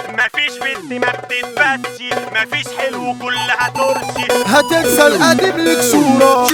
مفيش بنت ما بتتبسي مفيش حلو كلها ترسي هتنسى القديم لك صورة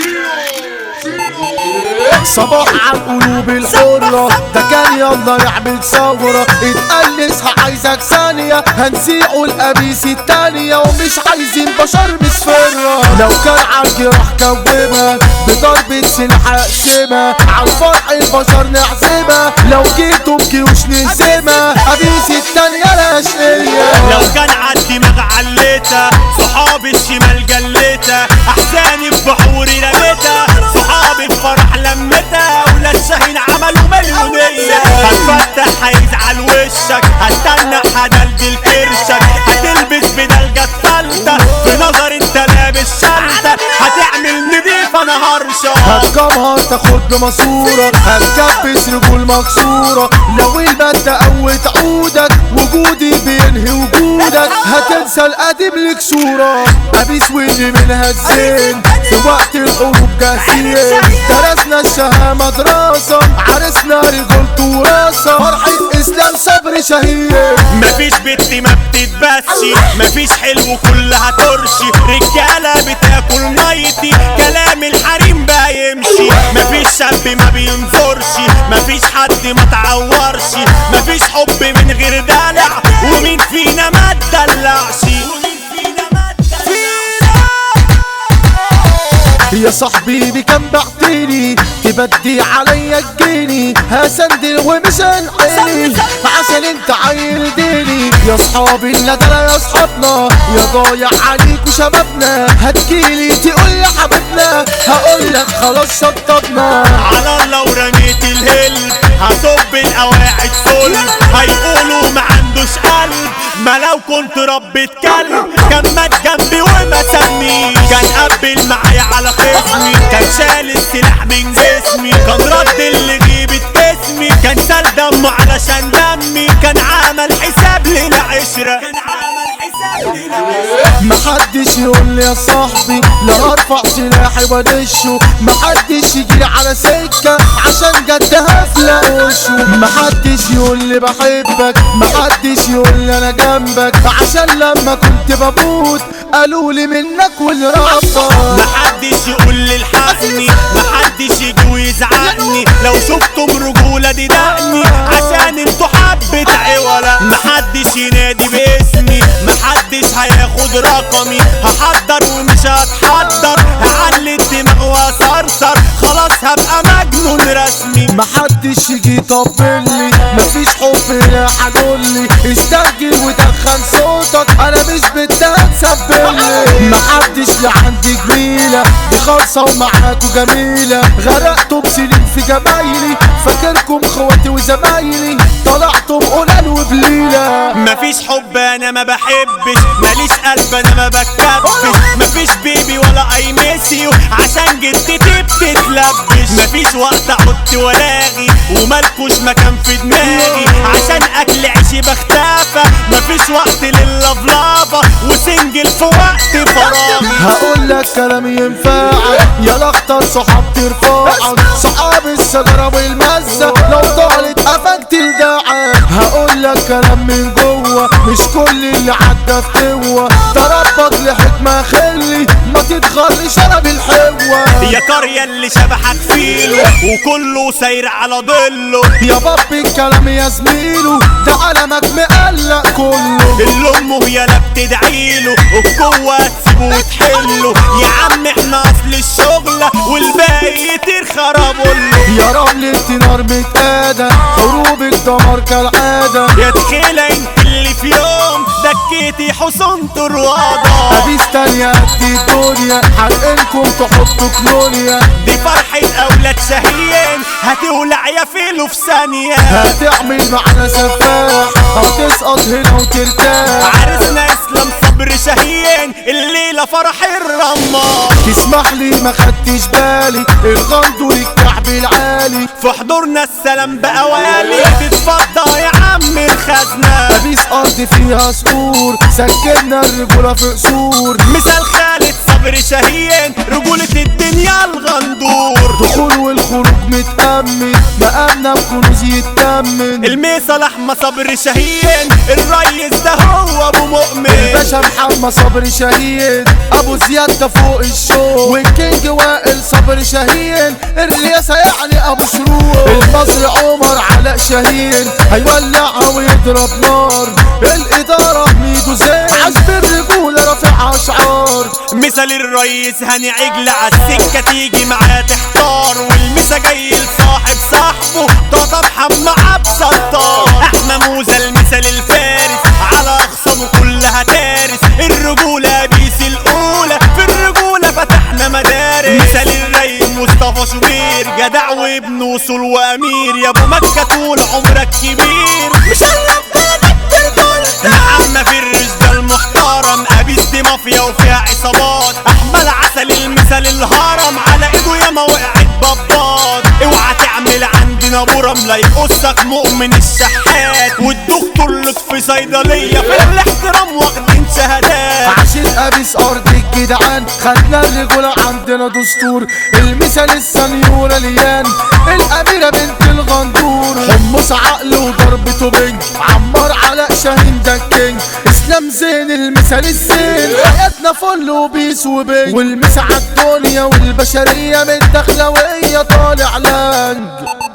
صباح على القلوب الحرة ده كان يلا يعمل ثورة اتقلسها عايزك ثانية هنسيقوا القميص التانية ومش عايزين بشر مسفرة لو كان عندي راح كومها بضربة سلاح اقسمها عالفرح البشر نعزمها لو جيتوا بجيوش نهزمها قميص التانية لا شقية لو كان عندي مغعلتها صحابي الشمال جلتها احزاني في بحوري رميتها صحابي في فرح لمتها ولاد شاهين عملوا مليونية هتفتح هيزعل وشك هستنى هدلدل كرشك هتلبس بدلجة فلتة في نظر انت لابس شنطة هتعمل نضيف انا هرشة هتجمهر تاخد ماسورة هتكبس رجول مكسورة لو المادة قوت عودك وجودي بينهي وجودك هتنسى القديم لك صورة قميص واللي منها الزين في وقت الحروب جاهزين درسنا الشهامة دراسة عرسنا رجولته وراسة فرحة اسلام صبر شهير مفيش بنت ما بتتبسي مفيش حلو كلها ترشي رجالة بتاكل ميتي كلام الحريم بقى يمشي مفيش شاب ما بينظرش مفيش حد ما تعورش مفيش حب من غير دلع ومين فينا ما تدلعش يا صاحبي بكم بعتني تبدي عليا الجيني هسندل ومش هنعيني عشان انت عيل ديني يا صحابي لا ده لا يا صحابنا يا ضايع عليك وشبابنا هتجيلي تقول لي حبيبنا هقول لك خلاص شطبنا على الله ورميت الهل هصب القواعد فل هيقولوا ما عندوش قلب ما لو كنت ربة كلب كان مات جنبي وما سميش كان قبل معايا على خصمي كان شال السلاح من جسمي كان رد اللي جيبت اسمي كان سال دمه علشان دمي كان عمل حساب للعشرة كان عمل حساب للعشرة محدش يقول لي يا صاحبي لا ارفع سلاحي وادشه محدش يجي على سكة عشان جد هفلق وشه محدش يقول لي بحبك محدش يقول لي انا جنبك عشان لما كنت بموت قالوا لي منك والربك محدش يقول لي الحقني محدش يجي ويزعقني لو شفتم رجولة دي دقني عشان انتوا حبة عولا محدش ينادي باسمي محدش هياخد رقمي هحضر ومش هتحضر هعلي الدماغ واصرصر خلاص هبقى مجنون رسمي محدش يجي يطبلي مفيش حب لا حدولي استرجل ودخن صوتك انا مش بدها تسبلي محدش لعندي جميلة دي خالصة ومعاكوا جميلة غرقتوا بسنين في جمايلي فاكركم خواتي وزمايلي طلعتم قلال وبليلة مفيش حب انا ما بحبش ماليش قلب انا ما بتكبش مفيش بيبي ولا اي ميسيو عشان جدتي بتتلبش مفيش وقت احط ولاغي ومالكوش مكان في دماغي عشان اكل عيشي بختافى مفيش وقت للفلافة وسنجل في وقت فراغي هقول لك كلام ينفعك يا اختار صحاب ترفعك صحاب الشجرة والمزة لو طالت قفك تلدعك هقول لك كلام من جوه مش كل اللي عدى في قوة تربط لحكمة خلي ما تتغرش انا بالحوة يا قرية اللي شبحك فيله وكله ساير على ضله يا بابي الكلام يا زميله ده علمك مقلق كله اللي امه يالا بتدعيله القوة تسيبه وتحله يا عم احنا اصل الشغلة والباقي يطير خرابله يا رملة نار متقادة حروبك دمار كالعادة يا تخيلة انت اللي في يوم دكيتي حصن طروادة أبيس تانية قد الدنيا حرقنكم تحطوا كلونيا دي فرحة اولاد شهيين هتولع يا فيلو في ثانية هتعمل معانا سفاح هتسقط هنا وترتاح عرسنا اسلام صبر شهيين الليلة فرح الرمار تسمح لي ما خدتش بالي الغندور الكعب العالي في حضورنا السلام بقى والي تتفضى يا عم الخزنة أبيس أرض فيها صقور سكننا الرجولة في قصور مثال خالد صبر شهيين رجولة الدنيا الغندور دخول والخروج متأمن مقامنا بكنوز يتأمن الميصة لحمة صبر شهيين الريس ده مؤمن الباشا محمد صبري شهيد ابو زياد ده فوق الشوق والكينج وائل صبري شاهين الرئاسة يعني ابو شروق المصري عمر علاء شاهين هيولع ويضرب نار الادارة ميدو زين عزب الرجولة رافع اشعار مثل الريس هاني عجل عالسكة تيجي معاه تحتار والمسا جاي لصاحب صاحبه طاطا محمد عبد ستار احمى موزة المثل الفارس على اخصامه كلها تارس الرجولة بيس الاولى في الرجولة فتحنا مدارس مثل الريس مصطفى شوبير جدع وابن وصول وامير يا ابو مكة طول عمرك كبير مشرف بلدك بالبلد عم في الرجل المحترم ابيس دي مافيا وفيها عصابات احمد عسل المثل الهرم على ايده ياما وقعت بابات اوعى تعمل عندنا برم لا يقصك مؤمن الشحات والدكتور لطفي صيدليه في الاحترام واخدين شهادات عشان ابيس ارض الجدعان خدنا الرجولة عندنا دستور المثل السنيورة ليان الاميرة بنت الغندور حمص عقل وضربته بنج عمار علاء شاهين ده الكينج اسلام زين المثل الزين حياتنا فل وبيس وبنج والمسا عالدنيا والبشرية من الدخلوية طالع لانج